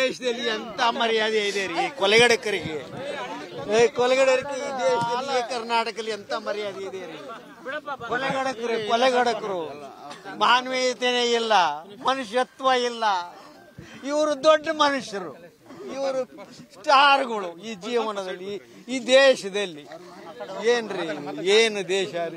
ದೇಶದಲ್ಲಿ ಎಂತ ಮರ್ಯಾದೆ ಇದೆ ರೀ ಕೊಲೆಗಡಕರಿಗೆ ಏ, ಕೊಲೆಗಡಕರಿಗೆ ಈ ದೇಶದಲ್ಲಿ ಕರ್ನಾಟಕದಲ್ಲಿ ಎಂತ ಮರ್ಯಾದೆ ಇದೆ ರೀ ಕೊಲೆಗಡಕರು ಕೊಲೆಗಡಕರು ಮಾನವೀಯತೆನೇ ಇಲ್ಲ ಮನುಷ್ಯತ್ವ ಇಲ್ಲ ಇವರು ದೊಡ್ಡ ಮನುಷ್ಯರು ಇವರು ಸ್ಟಾರ್ಗಳು ಈ ಜೀವನದಲ್ಲಿ ಈ ದೇಶದಲ್ಲಿ ಏನ್ರಿ ಏನು ದೇಶ ರೀ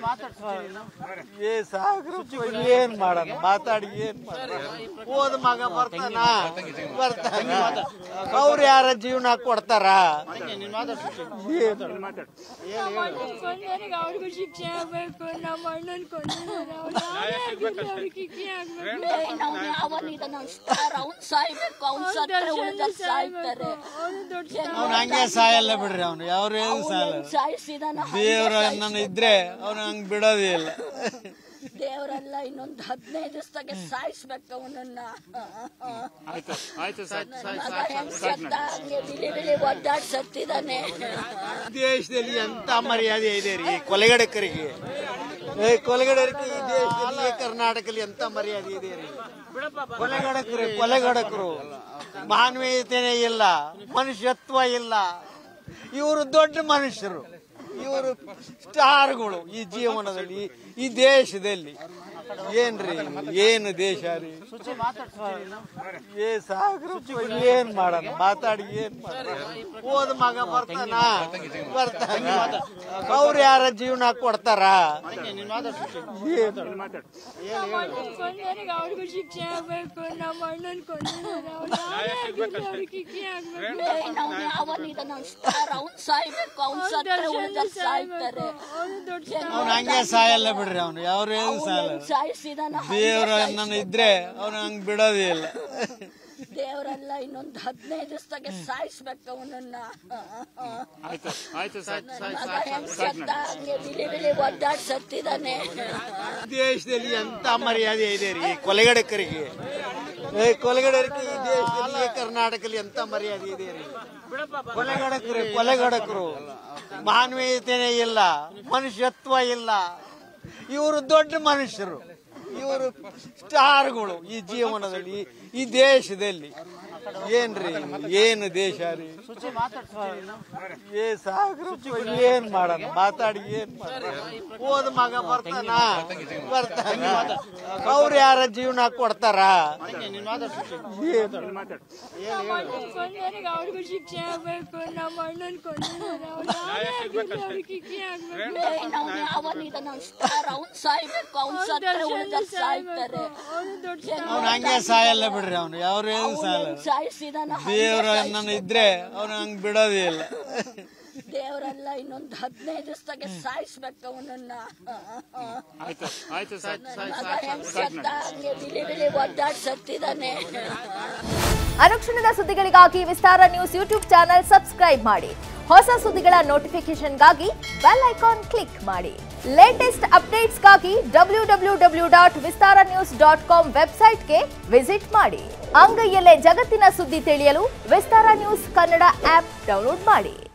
ಏ ಸಾಕ್ರು ಏನ್ ಮಾಡೋಣ ಮಾತಾಡಿ ಏನ್ ಮಾಡೋಣ ಓದ್ ಮಗ ಬರ್ತಾನ ಬರ್ತಾನ ಅವ್ರು ಯಾರ ಜೀವನ ಕೊಡ್ತಾರ ಏನ್? ನಮ್ಮ ಅಣ್ಣನ್ ಕೊಂದವ್ರಿಗೆ ಅವ್ರಿಗೂ ಶಿಕ್ಷೆ ಆಗ್ಬೇಕು ನಮ್ಮ ಅಣ್ಣನ್ ಕೊಂದಿದ್ದಾರೆ ಅವ್ರು ಯಾರೇ ಆಗಿರ್ಲಿ ಅವ್ರಿಗೆ ಶಿಕ್ಷೆ ಆಗ್ಬೇಕು ನಾವು ಯಾವನಿದಾನ ಸ್ಟಾರ್ ಅವ್ನ್ ಸಾಯ್ಬೇಕು ಅವ್ನ್ ಸತ್ರೆ ಉಳಿದ ಸಾಯ್ತಾರೆ ಅವ್ನು ದೊಡ್ಡ ಅವ್ನು ಹಂಗೆ ಸಾಯಲ್ಲ ಬಿಡ್ರಿ ಅವನು ಯಾರು ಏನು ಸಾಯಲ್ಲ ಸಾಯಿಸಿದಾನ ದೇವ್ರ ನನ್ನ ಇದ್ರೆ ಅವ್ನು ಹಂಗ್ ಬಿಡೋದೇ ಇಲ್ಲ ದೇವರೆಲ್ಲ ಇನ್ನೊಂದ್ ಹದಿನೈದು ದಿವಸದಾಗೆ ಸಾಯಿಸ್ಬೇಕು ಅವನನ್ನ ಮಗ ಹೆಂಗ್ ಸತ್ತ ಹಂಗೆ ಬಿಳಿ ಬಿಳಿ ಒದ್ದಾಡ್ ಸತ್ತಿದಾನೆ ದೇಶದಲ್ಲಿ ಎಂತ ಮರ್ಯಾದೆ ಇದೆ ರೀ ಕೊಲೆಗಡಕರಿಗೆ ಏ, ಕೊಲೆಗಡಕರಿಗೆ ಈ ದೇಶದಲ್ಲಿ ಕರ್ನಾಟಕದಲ್ಲಿ ಎಂತ ಮರ್ಯಾದೆ ಇದೆ ರೀ ಕೊಲೆಗಡಕರು ಕೊಲೆಗಡಕರು ಮಾನವೀಯತೆನೇ ಇಲ್ಲ ಮನುಷ್ಯತ್ವ ಇಲ್ಲ ಇವರು ದೊಡ್ಡ ಮನುಷ್ಯರು ಇವರು ಸ್ಟಾರ್ಗಳು ಈ ಜೀವನದಲ್ಲಿ ಈ ದೇಶದಲ್ಲಿ ಏನ್ರಿ ಏನು ದೇಶ ರೀ ಏ ಸಾಕ್ರು ಏನ್ ಮಾಡೋಣ ಮಾತಾಡಿ ಏನ್ ಮಾಡೋಣ ಓದ್ ಮಗ ಬರ್ತಾನ ಬರ್ತಾನ ಅವ್ರು ಯಾರ ಜೀವನ ಕೊಡ್ತಾರ ಏನ್? ನಮ್ಮ ಅಣ್ಣನ್ ಕೊಂದವ್ರಿಗೆ ಅವ್ರಿಗೂ ಶಿಕ್ಷೆ ಆಗ್ಬೇಕು ನಮ್ಮ ಅಣ್ಣನ್ ಕೊಂದಿದ್ದಾರೆ ಅವ್ರು ಯಾರೇ ಆಗಿರ್ಲಿ ಅವ್ರಿಗೆ ಶಿಕ್ಷೆ ಆಗ್ಬೇಕು ನಾವು ಯಾವನಿದಾನ ಸ್ಟಾರ್ ಅವ್ನ್ ಸಾಯ್ಬೇಕು ಅವ್ನ್ ಸತ್ರೆ ಉಳಿದ ಸಾಯ್ತಾರೆ ಅವ್ನು ದೊಡ್ಡ ಅವ್ನು ಹಂಗೆ ಸಾಯಲ್ಲ ಬಿಡ್ರಿ ಅವನು ಯಾರು ಏನು ಸಾಯಲ್ಲ ಸಾಯಿಸಿದಾನ ದೇವ್ರ ನನ್ನ ಇದ್ರೆ ಅವ್ನು ಹಂಗ್ ಬಿಡೋದೇ ಇಲ್ಲ ದೇವರೆಲ್ಲ ಇನ್ನೊಂದ್ ಹದಿನೈದು ದಿವಸದಾಗೆ ಸಾಯಿಸ್ಬೇಕು ಅವನನ್ನ ಮಗ ಹೆಂಗ್ ಸತ್ತ ಹಂಗೆ ಬಿಳಿ ಬಿಳಿ ಒದ್ದಾಡ್ ಸತ್ತಿದಾನೆ ದೇಶದಲ್ಲಿ ಎಂತ ಮರ್ಯಾದೆ ಇದೆ ರೀ ಕೊಲೆಗಡಕರಿಗೆ ಏ, ಕೊಲೆಗಡಕರಿಗೆ ಈ ದೇಶದಲ್ಲಿ ಕರ್ನಾಟಕದಲ್ಲಿ ಎಂತ ಮರ್ಯಾದೆ ಇದೆ ರೀ ಕೊಲೆಗಡಕರು ಕೊಲೆಗಡಕರು ಮಾನವೀಯತೆನೇ ಇಲ್ಲ ಮನುಷ್ಯತ್ವ ಇಲ್ಲ ಇವರು ದೊಡ್ಡ ಮನುಷ್ಯರು ಇವರು ಸ್ಟಾರ್ಗಳು ಈ ಜೀವನದಲ್ಲಿ ಈ ದೇಶದಲ್ಲಿ ಏನ್ರಿ ಏನು ದೇಶ ರೀ ಏ ಸಾಕ್ರು ಏನ್ ಮಾಡೋಣ ಮಾತಾಡಿ ಏನ್ ಮಾಡೋಣ ಓದ್ ಮಗ ಬರ್ತಾನ ಬರ್ತಾನ ಅವ್ರು ಯಾರ ಜೀವನ ಕೊಡ್ತಾರ ಏನ್? ನಮ್ಮ ಅಣ್ಣನ್ ಕೊಂದವ್ರಿಗೆ ಅವ್ರಿಗೂ ಶಿಕ್ಷೆ ಆಗ್ಬೇಕು ನಮ್ಮ ಅಣ್ಣನ್ ಕೊಂದಿದ್ದಾರೆ ಅವ್ರು ಯಾರೇ ಆಗಿರ್ಲಿ ಅವ್ರಿಗೆ ಶಿಕ್ಷೆ ಆಗ್ಬೇಕು ನಾವು ಯಾವನಿದಾನ ಸ್ಟಾರ್ ಅವ್ನ್ ಸಾಯ್ಬೇಕು ಅವ್ನ್ ಸತ್ರೆ ಉಳಿದ ಸಾಯ್ತಾರೆ ಅವ್ನು ದೊಡ್ಡ ಅವ್ನು ಹಂಗೆ ಸಾಯಲ್ಲ ಬಿಡ್ರಿ ಅವನು ಯಾರು ಏನು ಸಾಯಲ್ಲ ಸಾಯಿಸಿದಾನ ದೇವ್ರ ನನ್ನ ಇದ್ರೆ ಅವ್ನು ಹಂಗ್ ಬಿಡೋದೇ ಇಲ್ಲ ದೇವರೆಲ್ಲ ಇನ್ನೊಂದ್ ಹದಿನೈದು ದಿವಸದಾಗೆ ಸಾಯಿಸ್ಬೇಕು ಅವನನ್ನ ಮಗ ಹೆಂಗ್ ಸತ್ತ ಹಂಗೆ ಬಿಳಿ ಬಿಳಿ ಒದ್ದಾಡ್ ಸತ್ತಿದಾನೆ ಅನುಕ್ಷಣದ ಸುದ್ದಿಗಳಿಗಾಗಿ Vistara news YouTube channel subscribe ಮಾಡಿ ಹೊಸ ಸುದ್ದಿಗಳ ನೋಟಿಫಿಕೇಶನ್ಗಾಗಿ ಬೆಲ್ ಐಕಾನ್ ಕ್ಲಿಕ್ ಮಾಡಿ ಲೇಟೆಸ್ಟ್ ಅಪ್ಡೇಟ್ಸ್ಗಾಗಿ W W W dot Vistara news dot com ವೆಬ್ಸೈಟ್ಗೆ ವಿಸಿಟ್ ಮಾಡಿ ಅಂಗೈಯಲ್ಲೇ ಜಗತ್ತಿನ ಸುದ್ದಿ ತಿಳಿಯಲು Vistara news Kannada app download ಮಾಡಿ